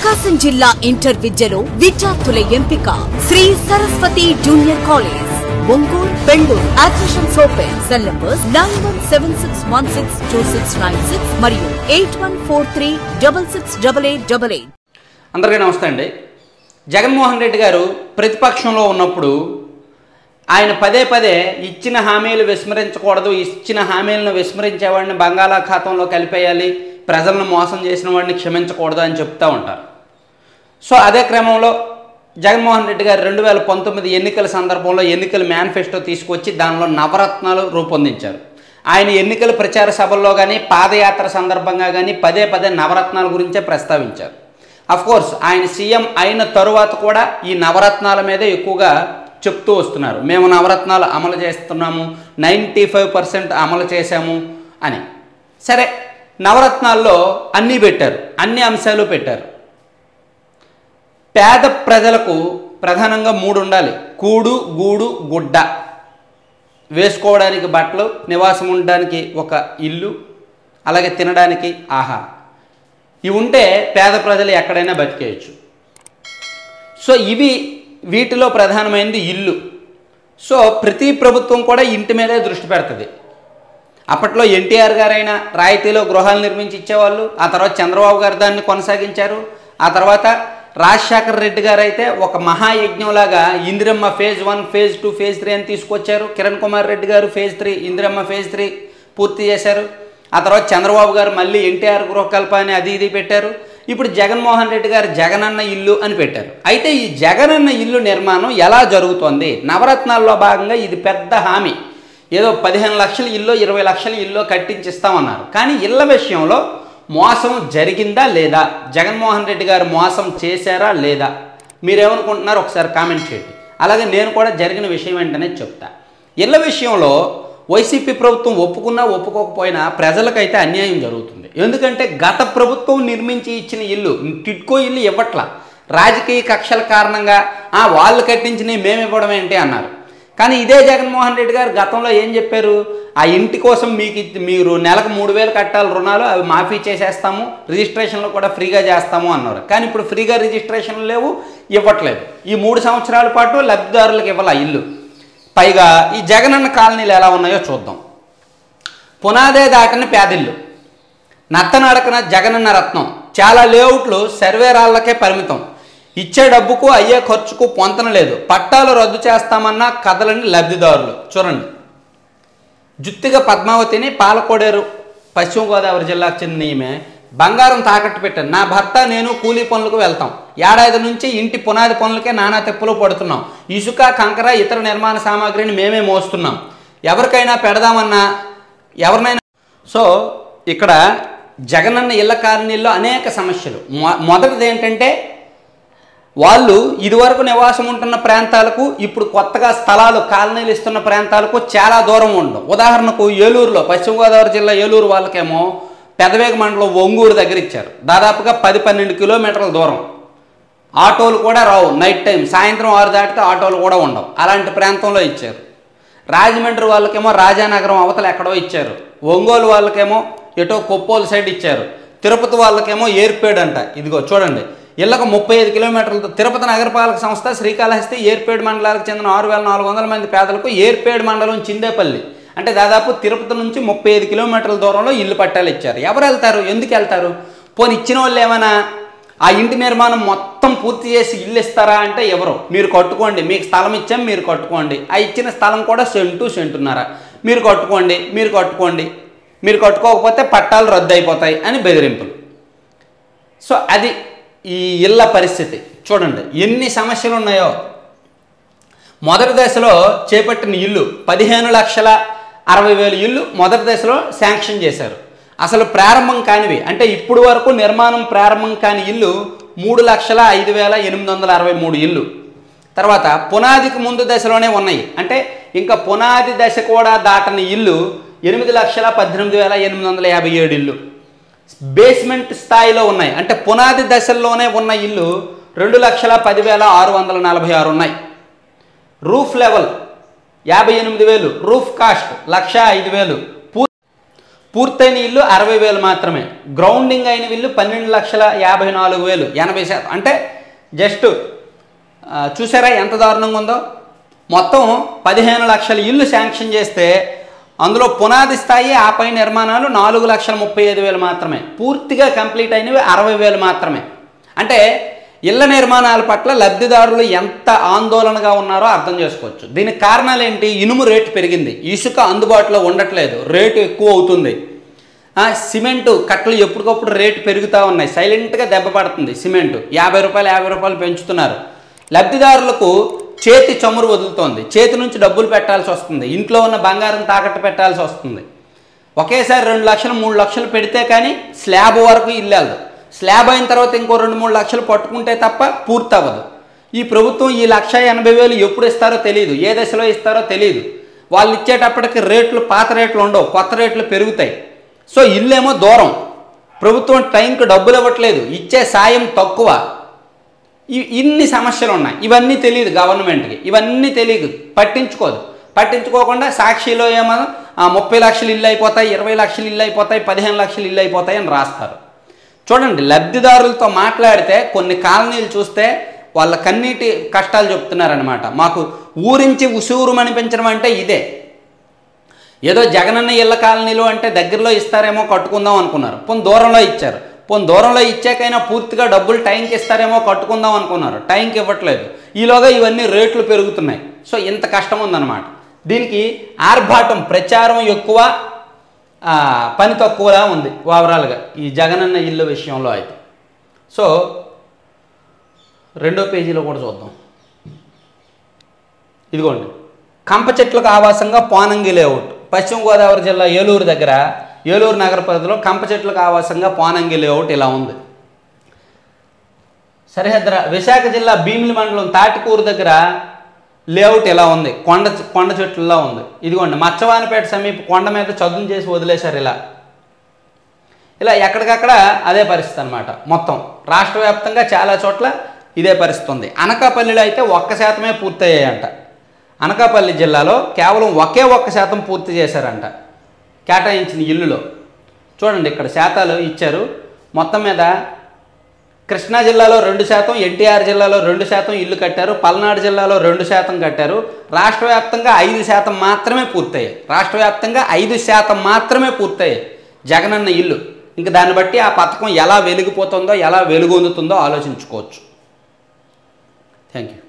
ప్రకాశం జిల్లా ఇంటర్ విద్యలో విద్యార్థుల ఎంపిక Sri Saraswati junior college Ongole Bengaluru admissions open cell numbers nine one seven six one six two six nine six మరియు eight one four three double six double eight double eight అందరికీ నమస్తే అండి జగన్మోహన్ రెడ్డి గారు ప్రతిపక్షంలో ఉన్నప్పుడు ఆయన పదే పదే ఇచ్చిన హామీలు విస్మరించకూడదు ఇచ్చిన హామీలను విస్మరించేవాడిని బంగాళాఖాతంలో కలిపేయాలి ప్రజలను మోసం చేసిన వాడిని క్షమించకూడదు అని చెప్తూ ఉంటారు సో అదే క్రమంలో జగన్మోహన్ రెడ్డి గారు రెండు వేల పంతొమ్మిది ఎన్నికల సందర్భంలో ఎన్నికల మేనిఫెస్టో తీసుకొచ్చి దానిలో నవరత్నాలు రూపొందించారు ఆయన ఎన్నికల ప్రచార సభల్లో కానీ పాదయాత్ర సందర్భంగా కానీ పదే పదే నవరత్నాల గురించే ప్రస్తావించారు కోర్స్ ఆయన సీఎం అయిన తరువాత కూడా ఈ నవరత్నాల మీదే ఎక్కువగా చెప్తూ వస్తున్నారు మేము నవరత్నాలు అమలు చేస్తున్నాము నైంటీ ఫైవ్ పర్సెంట్ అమలు చేశాము అని సరే నవరత్నాల్లో అన్నీ పెట్టారు అన్ని అంశాలు పెట్టారు పేద ప్రజలకు ప్రధానంగా మూడు ఉండాలి కూడు గూడు గుడ్డ వేసుకోవడానికి బట్టలు నివాసం ఉండడానికి ఒక ఇల్లు అలాగే తినడానికి ఆహారం ఇవి ఉంటే పేద ప్రజలు ఎక్కడైనా బతికేయచ్చు సో ఇవి వీటిలో ప్రధానమైనది ఇల్లు సో ప్రతి ప్రభుత్వం కూడా ఇంటి మీదే దృష్టి పెడుతుంది అప్పట్లో ఎన్టీఆర్ గారైనా రాయితీలో గృహాలు నిర్మించి ఇచ్చేవాళ్ళు ఆ తర్వాత చంద్రబాబు గారు దాన్ని కొనసాగించారు ఆ తర్వాత రాజశేఖర రెడ్డి గారు అయితే ఒక మహాయజ్ఞంలాగా Indiramma phase one phase two phase three అని తీసుకొచ్చారు Kiran Kumar Reddy garu phase three Indiramma phase three పూర్తి చేశారు ఆ తర్వాత చంద్రబాబు గారు మళ్ళీ ఎన్టీఆర్ గృహకల్ప అని అది ఇది పెట్టారు ఇప్పుడు జగన్మోహన్ రెడ్డి గారు జగనన్న ఇల్లు అని పెట్టారు అయితే ఈ జగనన్న ఇల్లు నిర్మాణం ఎలా జరుగుతోంది నవరత్నాల్లో భాగంగా ఇది పెద్ద హామీ ఏదో పదిహేను లక్షల ఇల్లు ఇరవై లక్షల ఇల్లు కట్టించిస్తామన్నారు కానీ ఇళ్ళ విషయంలో మోసం జరిగిందా లేదా జగన్మోహన్ రెడ్డి గారు మోసం చేశారా లేదా మీరేమనుకుంటున్నారు ఒకసారి కామెంట్ చేయండి అలాగే నేను కూడా జరిగిన విషయం ఏంటనే చెప్తా ఇళ్ళ విషయంలో వైసీపీ ప్రభుత్వం ఒప్పుకున్నా ఒప్పుకోకపోయినా ప్రజలకైతే అన్యాయం జరుగుతుంది ఎందుకంటే గత ప్రభుత్వం నిర్మించి ఇచ్చిన ఇల్లు టిడ్కో ఇల్లు ఇవ్వట్ల రాజకీయ కక్షల కారణంగా ఆ వాళ్ళు కట్టించినవి మేము ఇవ్వడం ఏంటి అన్నారు కానీ ఇదే జగన్మోహన్ రెడ్డి గారు గతంలో ఏం చెప్పారు ఆ ఇంటి కోసం మీకు ఇచ్చి- మీరు నెలకు మూడు వేలు కట్టాలి రుణాలు అవి మాఫీ చేసేస్తాము రిజిస్ట్రేషన్లు కూడా ఫ్రీగా చేస్తాము అన్నారు కానీ ఇప్పుడు ఫ్రీగా రిజిస్ట్రేషన్లు లేవు ఇవ్వట్లేదు ఈ మూడు సంవత్సరాల పాటు లబ్ధిదారులకు ఇవ్వాలి ఆ ఇల్లు పైగా ఈ జగనన్న కాలనీలు ఎలా ఉన్నాయో చూద్దాం పునాదే దాటిన పేదిల్లు నత్తనడకన జగనన్న రత్నం చాలా లేఅవుట్లు సర్వేరాళ్లకే పరిమితం ఇచ్చే డబ్బుకు అయ్యే ఖర్చుకు పొంతన లేదు పట్టాలు రద్దు చేస్తామన్న కథలని లబ్ధిదారులు చూడండి జుత్తిగా పద్మావతిని పాలకోడేరు పశ్చిమ గోదావరి జిల్లాకు చెందిన ఈమె బంగారం తాకట్టు పెట్టాను నా భర్త నేను కూలీ పనులకు వెళ్తాం ఏడాది నుంచి ఇంటి పునాది పనులకే నానా తెప్పులు పడుతున్నాం ఇసుక కంకర ఇతర నిర్మాణ సామాగ్రిని మేమే మోస్తున్నాం ఎవరికైనా పెడదామన్నా ఎవరినైనా సో ఇక్కడ జగనన్న ఇళ్ల కాలనీల్లో అనేక సమస్యలు మొ- మొదటిది ఏంటంటే వాళ్ళు ఇదివరకు నివాసం ఉంటున్న ప్రాంతాలకు ఇప్పుడు కొత్తగా స్థలాలు కాలనీలు ఇస్తున్న ప్రాంతాలకు చాలా దూరం ఉండడం ఉదాహరణకు ఏలూరులో పశ్చిమ గోదావరి జిల్లా ఏలూరు వాళ్ళకేమో పెదవేగ మండలం ఒంగూరు దగ్గర ఇచ్చారు దాదాపుగా పది పన్నెండు కిలోమీటర్ల దూరం ఆటోలు కూడా రావు నైట్ టైం సాయంత్రం ఆరు దాటితే ఆటోలు కూడా ఉండవు అలాంటి ప్రాంతంలో ఇచ్చారు రాజమండ్రి వాళ్ళకేమో రాజానగరం అవతల ఎక్కడో ఇచ్చారు ఒంగోలు వాళ్ళకేమో ఎటో కొప్పోలు సైడ్ ఇచ్చారు తిరుపతి వాళ్ళకేమో ఏర్పేడు అంట ఇదిగో చూడండి ఇళ్ళకు ముప్పై ఐదు కిలోమీటర్లతో తిరుపతి నగరపాలక సంస్థ శ్రీకాళహస్తి ఏర్పేడు మండలాలకు చెందిన ఆరు వేల నాలుగు వందల మంది పేదలకు ఏర్పేడు మండలం చిందేపల్లి అంటే దాదాపు తిరుపతి నుంచి ముప్పై ఐదు కిలోమీటర్ల దూరంలో ఇల్లు పట్టాలు ఇచ్చారు ఎవరు వెళ్తారు ఎందుకు వెళ్తారు పోనీ ఇచ్చిన వాళ్ళు ఏమైనా ఆ ఇంటి నిర్మాణం మొత్తం పూర్తి చేసి ఇల్లు ఇస్తారా అంటే ఎవరు మీరు కట్టుకోండి మీకు స్థలం ఇచ్చాం మీరు కట్టుకోండి ఆ ఇచ్చిన స్థలం కూడా సెంటు సెంటున్నారా మీరు కట్టుకోండి మీరు కట్టుకోండి మీరు కట్టుకోకపోతే పట్టాలు రద్దు అయిపోతాయి అని బెదిరింపులు సో అది ఈ ఇళ్ళ పరిస్థితి చూడండి ఎన్ని సమస్యలు ఉన్నాయో మొదటి దశలో చేపట్టిన ఇల్లు పదిహేను లక్షల అరవై వేల ఇల్లు మొదటి దశలో శాంక్షన్ చేశారు అసలు ప్రారంభం కానివి అంటే ఇప్పుడు వరకు నిర్మాణం ప్రారంభం కాని ఇల్లు మూడు లక్షల ఐదు వేల ఎనిమిది వందల అరవై మూడు ఇల్లు తర్వాత పునాదికి ముందు దశలోనే ఉన్నాయి అంటే ఇంకా పునాది దశ కూడా దాటని ఇల్లు ఎనిమిది లక్షల పద్దెనిమిది వేల ఎనిమిది వందల యాభై ఏడు ఇల్లు బేస్మెంట్ స్థాయిలో ఉన్నాయి అంటే పునాది దశల్లోనే ఉన్న ఇల్లు రెండు లక్షల పదివేల ఆరు వందల నలభై ఆరు ఉన్నాయి రూఫ్ లెవెల్ యాభై ఎనిమిది వేలు రూఫ్ కాస్ట్ లక్ష ఐదు వేలు పూ పూర్తయిన ఇల్లు అరవై వేలు మాత్రమే గ్రౌండింగ్ అయిన ఇల్లు పన్నెండు లక్షల యాభై నాలుగు వేలు ఎనభై శాతం అంటే జస్ట్ ఆ, చూసారా ఎంత దారుణంగా ఉందో మొత్తం పదిహేను లక్షల ఇల్లు శాంక్షన్ చేస్తే అందులో పునాది స్థాయి ఆపై నిర్మాణాలు నాలుగు లక్షల ముప్పై ఐదు వేలు మాత్రమే పూర్తిగా కంప్లీట్ అయినవి అరవై వేలు మాత్రమే అంటే ఇళ్ల నిర్మాణాల పట్ల లబ్ధిదారులు ఎంత ఆందోళనగా ఉన్నారో అర్థం చేసుకోవచ్చు దీనికి కారణాలు ఏంటి ఇనుము రేటు పెరిగింది ఇసుక అందుబాటులో ఉండట్లేదు రేటు ఎక్కువ అవుతుంది ఆ, సిమెంటు కట్టలు ఎప్పటికప్పుడు రేటు పెరుగుతూ ఉన్నాయి సైలెంట్గా దెబ్బ పడుతుంది సిమెంటు యాభై రూపాయలు యాభై రూపాయలు పెంచుతున్నారు లబ్ధిదారులకు చేతి చమురు వదులుతోంది చేతి నుంచి డబ్బులు పెట్టాల్సి వస్తుంది ఇంట్లో ఉన్న బంగారం తాకట్టు పెట్టాల్సి వస్తుంది ఒకేసారి రెండు లక్షలు మూడు లక్షలు పెడితే కానీ స్లాబ్ వరకు ఇల్లు వెళ్ళదు స్లాబ్ అయిన తర్వాత ఇంకో రెండు మూడు లక్షలు పట్టుకుంటే తప్ప పూర్తి అవ్వదు ఈ ప్రభుత్వం ఈ లక్ష ఎనభై వేలు ఎప్పుడు ఇస్తారో తెలియదు ఏ దశలో ఇస్తారో తెలియదు వాళ్ళు ఇచ్చేటప్పటికి రేట్లు పాత రేట్లు ఉండవు కొత్త రేట్లు పెరుగుతాయి సో ఇల్లేమో దూరం ప్రభుత్వం టైంకి డబ్బులు ఇవ్వట్లేదు ఇచ్చే సాయం తక్కువ ఇ- ఇన్ని సమస్యలు ఉన్నాయి ఇవన్నీ తెలియదు గవర్నమెంట్కి ఇవన్నీ తెలియదు పట్టించుకోదు పట్టించుకోకుండా సాక్షిలో ఏమో ఆ, ముప్పై లక్షలు ఇల్లు అయిపోతాయి ఇరవై లక్షలు ఇల్లు అయిపోతాయి పదిహేను లక్షలు ఇల్లు అయిపోతాయి అని రాస్తారు చూడండి లబ్ధిదారులతో మాట్లాడితే కొన్ని కాలనీలు చూస్తే వాళ్ళ కన్నీటి కష్టాలు చెప్తున్నారనమాట మాకు ఊరించి ఉసూరు అనిపించడం అంటే ఇదే ఏదో జగనన్న ఇళ్ళ కాలనీలు అంటే దగ్గరలో ఇస్తారేమో కట్టుకుందాం అనుకున్నారు పోనీ దూరంలో ఇచ్చారు పోనీ దూరంలో ఇచ్చాకైనా పూర్తిగా డబ్బులు టైంకి ఇస్తారేమో కట్టుకుందాం అనుకున్నారు టైంకి ఇవ్వట్లేదు ఈలోగా ఇవన్నీ రేట్లు పెరుగుతున్నాయి సో ఇంత కష్టం ఉందన్నమాట దీనికి ఆర్భాటం ప్రచారం ఎక్కువ ఆ, పని తక్కువలా ఉంది ఓవరాల్గా ఈ జగనన్న ఇల్లు విషయంలో అయితే సో రెండో పేజీలో కూడా చూద్దాం ఇదిగోండి కంప చెట్లకు ఆవాసంగా పోనంగి లేఅవుట్ పశ్చిమ గోదావరి జిల్లా ఏలూరు దగ్గర ఏలూరు నగర పరిధిలో కంప చెట్లకు ఆవాసంగా పోనంగి లేఅవుట్ ఇలా ఉంది సరిహద్ర విశాఖ జిల్లా భీమిలి మండలం తాటికూరు దగ్గర లేఅవుట్ ఇలా ఉంది కొండ కొండ చెట్లలో ఉంది ఇదిగోండి మచ్చవానిపేట సమీప కొండ మీద చదును చేసి వదిలేశారు ఇలా ఇలా ఎక్కడికక్కడ అదే పరిస్థితి అనమాట మొత్తం రాష్ట్ర వ్యాప్తంగా చాలా చోట్ల ఇదే పరిస్థితి ఉంది అనకాపల్లిలో అయితే ఒక్క శాతమే పూర్తయ్యాయంట అనకాపల్లి జిల్లాలో కేవలం ఒకే ఒక్క శాతం పూర్తి చేశారంట కేటాయించిన ఇల్లులో చూడండి ఇక్కడ శాతాలు ఇచ్చారు మొత్తం మీద కృష్ణా జిల్లాలో రెండు శాతం ఎన్టీఆర్ జిల్లాలో రెండు శాతం ఇల్లు కట్టారు పల్నాడు జిల్లాలో రెండు శాతం కట్టారు రాష్ట్ర వ్యాప్తంగా ఐదు శాతం మాత్రమే పూర్తయ్యాయి రాష్ట్ర వ్యాప్తంగా ఐదు శాతం మాత్రమే పూర్తయ్యాయి జగనన్న ఇల్లు ఇంక దాన్ని బట్టి ఆ పథకం ఎలా వెలిగిపోతుందో ఎలా వెలుగొందుతుందో ఆలోచించుకోవచ్చు థ్యాంక్ యూ